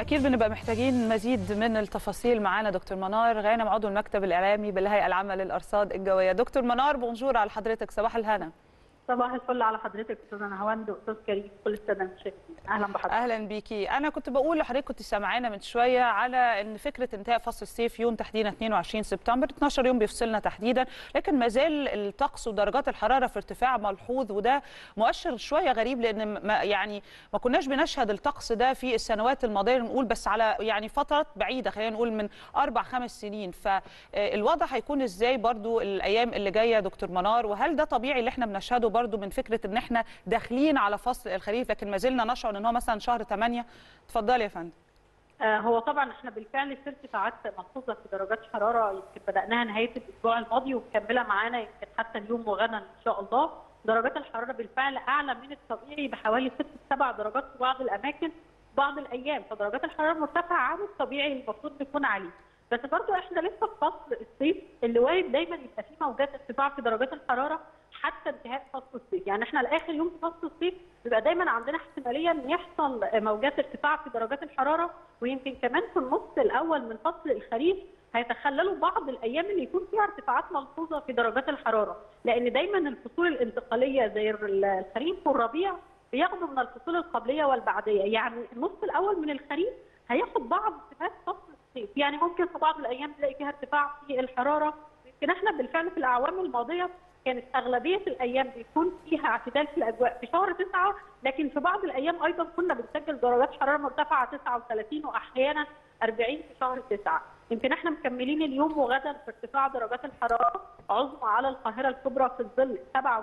اكيد بنبقى محتاجين مزيد من التفاصيل معانا دكتور منار غانم عضو المكتب الاعلامي بالهيئه العامه للارصاد الجويه دكتور منار بونجور على حضرتك صباح الهنا صباح الفل على حضرتك استاذه نهاوند واستاذ كريم كل السنه المشاهدين اهلا بحضرتك اهلا بيكي انا كنت بقول لحضرتك كنت سامعانا من شويه على ان فكره انتهاء فصل الصيف يوم تحديدا 22 سبتمبر 12 يوم بيفصلنا تحديدا لكن ما زال الطقس ودرجات الحراره في ارتفاع ملحوظ وده مؤشر شويه غريب لان ما يعني ما كناش بنشهد الطقس ده في السنوات الماضيه نقول بس على يعني فترات بعيده خلينا نقول من اربع خمس سنين فالوضع هيكون ازاي برضو الايام اللي جايه دكتور منار وهل ده طبيعي اللي احنا بنشهده برضو من فكره ان احنا داخلين على فصل الخريف لكن ما زلنا نشعر ان هو مثلا شهر 8 اتفضلي يا فندم آه هو طبعا احنا بالفعل في ارتفاعات ملحوظه في درجات حراره يمكن بداناها نهايه الاسبوع الماضي ومكمله معانا يمكن حتى اليوم وغدا ان شاء الله درجات الحراره بالفعل اعلى من الطبيعي بحوالي 6 7 درجات في بعض الاماكن بعض الايام فدرجات الحراره مرتفعه عن الطبيعي المفروض نكون عليه بس برضه احنا لسه في فصل الصيف اللي وارد دايما يبقى فيه موجات ارتفاع في درجات الحراره حتى انتهاء فصل الصيف يعني احنا لاخر يوم في فصل الصيف بيبقى دايما عندنا احتماليه ان يحصل موجات ارتفاع في درجات الحراره ويمكن كمان في النص الاول من فصل الخريف هيتخللوا بعض الايام اللي يكون فيها ارتفاعات ملحوظه في درجات الحراره لان دايما الفصول الانتقاليه زي الخريف والربيع بياخدوا من الفصول القبليه والبعديه يعني النص الاول من الخريف هياخد بعض صفات فصل الصيف يعني ممكن في بعض الايام تلاقي فيها ارتفاع في الحراره يمكن احنا بالفعل في الاعوام الماضيه كانت اغلبيه الايام بيكون فيها اعتدال في الاجواء في شهر 9 لكن في بعض الايام ايضا كنا بنسجل درجات حراره مرتفعه 39 واحيانا 40 في شهر 9 يمكن احنا مكملين اليوم وغدا في ارتفاع درجات الحراره عظمى على القاهره الكبرى في الظل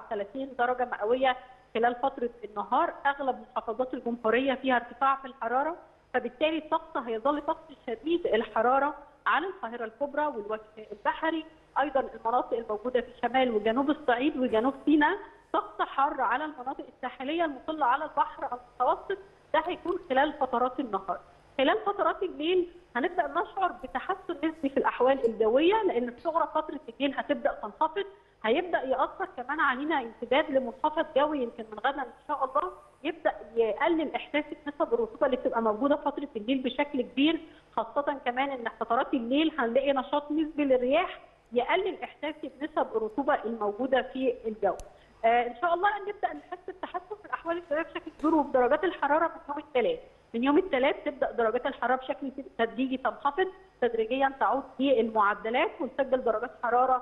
37 درجه مئويه خلال فتره النهار اغلب محافظات الجمهوريه فيها ارتفاع في الحراره فبالتالي الطقس هيظل طقس شديد الحراره على القاهره الكبرى والوجه البحري ايضا المناطق الموجوده في شمال وجنوب الصعيد وجنوب سيناء طقس حر على المناطق الساحليه المطله على البحر المتوسط ده هيكون خلال فترات النهار خلال فترات الليل هنبدا نشعر بتحسن نسبي في الاحوال الجويه لان في صغرى فتره الليل هتبدا تنخفض هيبدا ياثر كمان علينا امتداد لمنخفض جوي يمكن من غدا ان شاء الله يبدا يقلل احساس نسب الرطوبه اللي بتبقى موجوده فتره الليل بشكل كبير خاصه كمان ان فترات الليل هنلاقي نشاط نسبي للرياح يقلل احساسي بنسب الرطوبه الموجوده في الجو. آه ان شاء الله نبدا نحس بتحسن في الاحوال الجويه بشكل كبير وبدرجات الحراره من يوم الثلاث. من يوم الثلاث تبدا درجات الحراره بشكل تدريجي تنخفض تدريجيا تعود في المعدلات ونسجل درجات حراره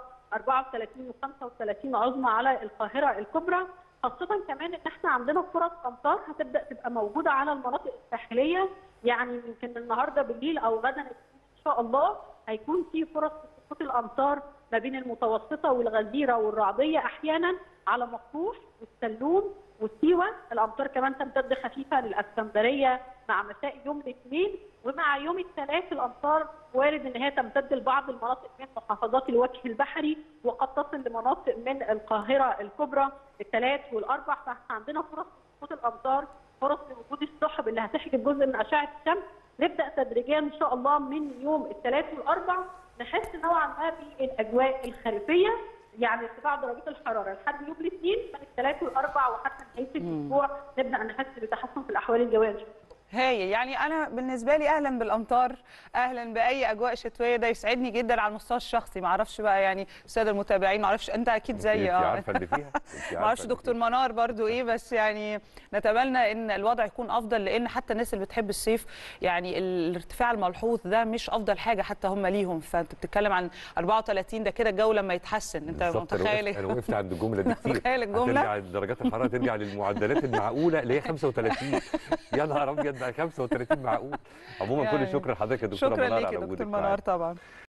34 و35 عظمى على القاهره الكبرى خاصة كمان ان احنا عندنا فرص امطار هتبدا تبقى موجوده على المناطق الساحليه يعني يمكن النهارده بالليل او غدا ان شاء الله هيكون في فرص سقوط الامطار ما بين المتوسطه والغزيره والرعديه احيانا على مطروح والسلوم وسيوه الامطار كمان تمتد خفيفه للاسكندريه مع مساء يوم الاثنين ومع يوم الثلاث الامطار وارد ان هي تمتد لبعض المناطق من محافظات الوجه البحري وقد تصل لمناطق من القاهره الكبرى الثلاث والاربع فعندنا فرص سقوط الامطار فرص لوجود السحب اللي هتحجب جزء من اشعه الشمس نبدا تدريجيا ان شاء الله من يوم الثلاث والاربع نحس نوعا ما بالاجواء الخريفيه يعني ارتفاع درجات الحراره لحد يوم الاثنين من الثلاث والاربع وحتى نهايه الاسبوع نبدا نحس بتحسن في الاحوال الجويه ان شاء الله هاي يعني انا بالنسبه لي اهلا بالامطار اهلا باي اجواء شتويه ده يسعدني جدا على المستوى الشخصي ما اعرفش بقى يعني الساده المتابعين ما اعرفش انت اكيد زيي اه عارفه اللي فيها ما اعرفش دكتور منار برضو ايه بس يعني نتمنى ان الوضع يكون افضل لان حتى الناس اللي بتحب الصيف يعني الارتفاع الملحوظ ده مش افضل حاجه حتى هم ليهم فانت بتتكلم عن 34 ده كده الجو لما يتحسن انت متخيل انا وقفت عند الجمله دي كتير متخيل الجمله ترجع درجات الحراره ترجع للمعدلات المعقوله اللي هي 35 يا نهار ابيض بقى 35 معقول عموما يعني كل الشكر لحضرتك يا دكتوره شكرا منار ليك يا دكتور منار طبعا